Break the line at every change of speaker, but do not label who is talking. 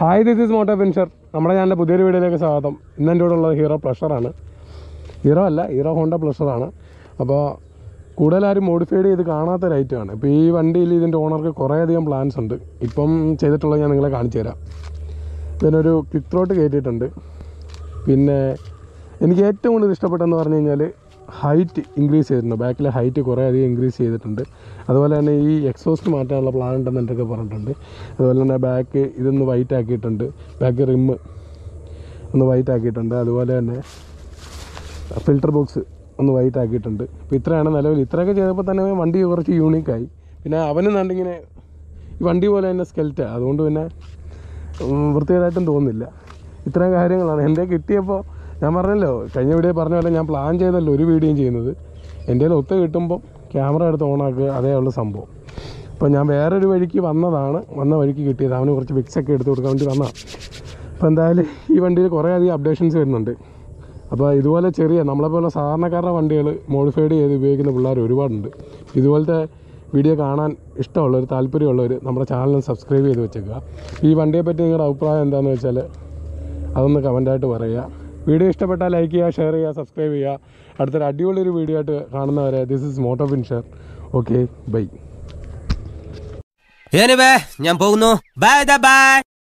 hi this is moto finisher നമ്മുടെ ചാനലിൻ്റെ പുതിയൊരു വീഡിയോയിലേക്ക് സ്വാഗതം ഇന്ന് എൻ്റെ കൂടെ ഉള്ളത് ഹീറോ പ്ലഷറാണ് ഹീറോ അല്ല ഹീറോ ഹോണ്ട പ്ലഷറാണ് അപ്പോൾ കൂടുതലാരും മോഡിഫൈഡ് ചെയ്ത് കാണാത്ത ഒരു ഐറ്റമാണ് ഇപ്പോൾ ഈ വണ്ടിയിൽ ഇതിൻ്റെ ഓണർക്ക് കുറേയധികം പ്ലാൻസ് ഉണ്ട് ഇപ്പം ചെയ്തിട്ടുള്ളത് ഞാൻ നിങ്ങളെ കാണിച്ചു തരാം ഇതിനൊരു ക്വിക്ക് ത്രോട്ട് കയറ്റിയിട്ടുണ്ട് പിന്നെ എനിക്ക് ഏറ്റവും കൂടുതൽ ഇഷ്ടപ്പെട്ടെന്ന് പറഞ്ഞു കഴിഞ്ഞാൽ ഹൈറ്റ് ഇൻക്രീസ് ചെയ്തിട്ടുണ്ട് ബാക്കിലെ ഹൈറ്റ് കുറേ അധികം ഇൻക്രീസ് ചെയ്തിട്ടുണ്ട് അതുപോലെ തന്നെ ഈ എക്സോസ്റ്റ് മാറ്റാനുള്ള പ്ലാൻ ഉണ്ടെന്ന് എന്തൊക്കെ പറഞ്ഞിട്ടുണ്ട് അതുപോലെ തന്നെ ബാക്ക് ഇതൊന്ന് വൈറ്റ് ആക്കിയിട്ടുണ്ട് ബാക്ക് റിമ്മ് ഒന്ന് വൈറ്റ് ആക്കിയിട്ടുണ്ട് അതുപോലെ തന്നെ ഫിൽറ്റർ ബോക്സ് ഒന്ന് വൈറ്റ് ആക്കിയിട്ടുണ്ട് അപ്പോൾ ഇത്രയാണ് നിലവിൽ ഇത്രയൊക്കെ ചെയ്തപ്പോൾ തന്നെ വണ്ടി കുറച്ച് യൂണീക്കായി പിന്നെ അവനും കണ്ടിങ്ങനെ ഈ വണ്ടി പോലെ തന്നെ സ്കെൽറ്റ് അതുകൊണ്ട് പിന്നെ ഉം, വൃത്തികേടായിട്ടും തോന്നുന്നില്ല ഇത്രയും കാര്യങ്ങളാണ് എൻ്റെ കിട്ടിയപ്പോൾ ഞാൻ പറഞ്ഞല്ലോ കഴിഞ്ഞ വീഡിയോ പറഞ്ഞ പോലെ ഞാൻ പ്ലാൻ ചെയ്തല്ലോ ഒരു വീഡിയോയും ചെയ്യുന്നത് എൻ്റെ കയ്യിൽ ഒത്ത് കിട്ടുമ്പോൾ ക്യാമറ എടുത്ത് ഓണാക്കുക അതേ ഉള്ള സംഭവം അപ്പോൾ ഞാൻ വേറൊരു വഴിക്ക് വന്നതാണ് വന്ന വഴിക്ക് കിട്ടിയത് അവന് കുറച്ച് fix ഒക്കെ എടുത്ത് കൊടുക്കാൻ വേണ്ടി വന്നതാണ് അപ്പോൾ എന്തായാലും ഈ വണ്ടിയിൽ കുറേ അധികം അപ്ഡേഷൻസ് വരുന്നുണ്ട് അപ്പോൾ ഇതുപോലെ ചെറിയ നമ്മളെപ്പോലെ സാധാരണക്കാരുടെ വണ്ടികൾ മോഡിഫൈഡ് ചെയ്ത് ഉപയോഗിക്കുന്ന പിള്ളേർ ഒരുപാടുണ്ട് ഇതുപോലത്തെ വീഡിയോ കാണാൻ ഇഷ്ടമുള്ളവർ താല്പര്യമുള്ളവർ നമ്മുടെ ചാനൽ സബ്സ്ക്രൈബ് ചെയ്ത് വെച്ചേക്കുക ഈ വണ്ടിയെ പറ്റി നിങ്ങളുടെ അഭിപ്രായം എന്താണെന്ന് വെച്ചാൽ അതൊന്ന് കമൻ്റായിട്ട് പറയുക വീഡിയോ ഇഷ്ടപ്പെട്ടാൽ ലൈക്ക് ചെയ്യുക ഷെയർ ചെയ്യുക സബ്സ്ക്രൈബ് ചെയ്യുക അടുത്തൊരു അടിപൊളി ഒരു വീഡിയോ ആയിട്ട് കാണുന്നവരെ this is moto finisher okay bye
anyway ഞാൻ പോകുന്നു ബൈ ബൈ